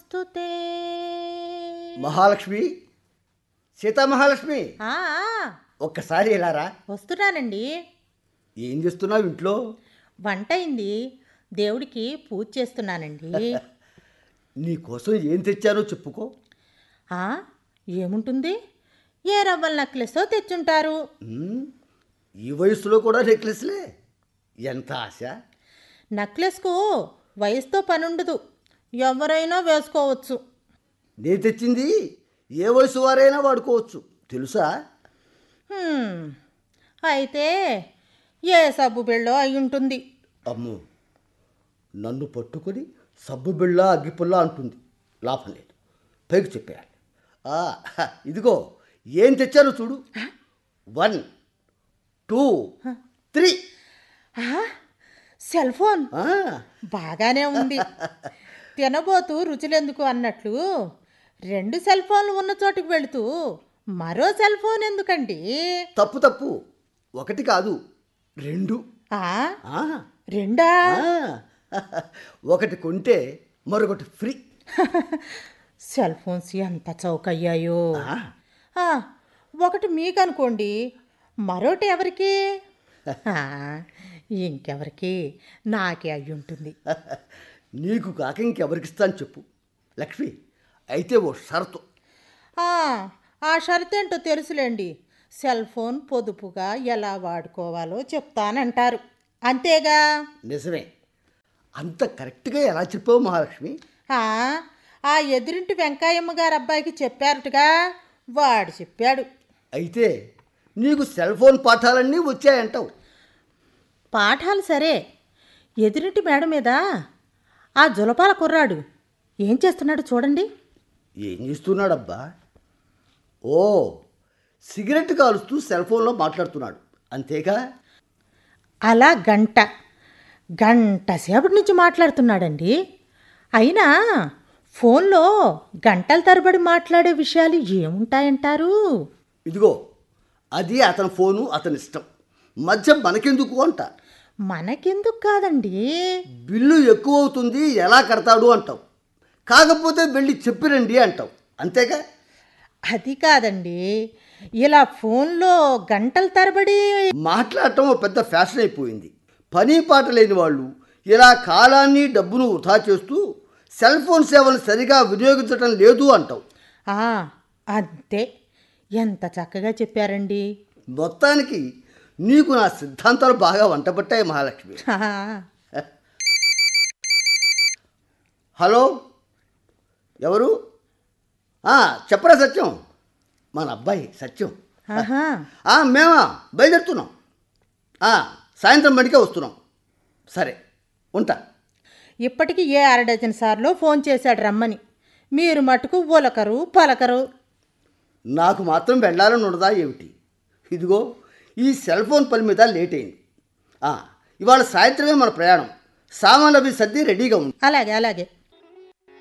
నమోస్తుతే మహాలక్ష్మి సీతామహాలక్ష్మి ఆ, ఆ, ఒక్కసారి ఇలా రా వస్తున్నానండి ఏం చేస్తున్నావు ఇంట్లో వంట అయింది దేవుడికి పూజ చేస్తున్నానండి నీ కోసం ఏం తెచ్చానో చెప్పుకో ఆ, ఏముంటుంది ఏ రవ్వల నెక్లెసో తెచ్చుంటారు ఉమ్, ఈ వయసులో కూడా నెక్లెస్లే ఎంత ఆశ నెక్లెస్కు వయసుతో పనుండదు ఎవరైనా వేసుకోవచ్చు నేను తెచ్చింది ఏ వయసు వారైనా వాడుకోవచ్చు తెలుసా హ్మ్, అయితే ఏ సబ్బు బిళ్ళో అయి ఉంటుంది అమ్మో నన్ను పట్టుకొని సబ్బు బిళ్ళ అగ్గిపుల్ల అంటుంది లాభం లేదు పైకి చెప్పేయాలి ఆ, హ, ఇదిగో ఏం తెచ్చానో చూడు వన్ టూ త్రీ ఆ, సెల్ ఫోన్ ఆ, బాగానే ఉంది తినబోతూ రుచులెందుకు అన్నట్లు రెండు సెల్ ఫోన్లు ఉన్న చోటుకు వెళుతూ మరో సెల్ ఫోన్ ఎందుకండి తప్పు తప్పు ఒకటి కాదు రెండు ఆ ఆ, రెండా ఆ, ఒకటి కొంటే మరొకటి ఫ్రీ సెల్ ఫోన్స్ ఎంత చౌకయ్యాయో ఆ, ఆ, ఒకటి మీకు అనుకోండి మరోటి ఎవరికి ఆ, ఇంకెవరికి నాకే అయి ఉంటుంది నీకు కాక ఇంకెవరికి ఇస్తాను చెప్పు లక్ష్మి అయితే ఓ షరతు ఆ, ఆ షరత్ ఏంటో తెలుసులేండి సెల్ ఫోన్ పొదుపుగా ఎలా వాడుకోవాలో చెప్తానంటారు అంతేగా నిజమే అంత కరెక్ట్గా ఎలా చెప్పావు మహాలక్ష్మి ఆ, ఆ ఎదురింటి వెంకాయమ్మ గారు అబ్బాయికి చెప్పారటగా వాడు చెప్పాడు అయితే నీకు సెల్ ఫోన్ పాఠాలన్నీ వచ్చాయంటావు పాఠాలు సరే ఎదురింటి మేడ మీద ఆ జులపాల కుర్రాడు ఏం చేస్తున్నాడు చూడండి ఏం చేస్తున్నాడబ్బా ఓ సిగరెట్ కాలుస్తూ సెల్ ఫోన్లో మాట్లాడుతున్నాడు అంతేగా అలా గంట గంట సేపటి నుంచి మాట్లాడుతున్నాడండి అయినా ఫోన్లో గంటల తరబడి మాట్లాడే విషయాలు ఏముంటాయంటారు ఇదిగో అది అతని ఫోను అతని ఇష్టం మధ్య మనకెందుకు అంట మనకెందుకు కాదండి బిల్లు ఎక్కువ అవుతుంది ఎలా కడతాడు అంటావు కాకపోతే వెళ్ళి చెప్పిరండి అంటావు అంతేగా అది కాదండి ఇలా ఫోన్లో గంటల తరబడి మాట్లాడటం ఓ పెద్ద ఫ్యాషన్ అయిపోయింది పని పాట లేని వాళ్ళు ఇలా కాలాన్ని డబ్బును వృధా చేస్తూ సెల్ ఫోన్ సేవలు సరిగా వినియోగించటం లేదు అంటావు ఆ, అంతే ఎంత చక్కగా చెప్పారండి మొత్తానికి నీకు నా సిద్ధాంతాలు బాగా వంటపట్టాయి మహాలక్ష్మి ఆ, హలో ఎవరు ఆ, చెప్పరా సత్యం మన అబ్బాయి సత్యం ఆహా ఆ, మేమా బయలుదేరుతున్నాం ఆ, సాయంత్రం బడికే వస్తున్నాం సరే ఉంటా ఇప్పటికి ఏ అర డజన్ సార్లు ఫోన్ చేశాడు రమ్మని మీరు మటుకు ఉలకరు పలకరు నాకు మాత్రం వెళ్ళాలని ఉండదా ఏమిటి ఇదిగో ఈ సెల్ ఫోన్ పని మీద లేట్ అయింది ఆ, ఇవాళ సాయంత్రమే మన ప్రయాణం సామాన్లు అవి సర్ది రెడీగా ఉంది అలాగే అలాగే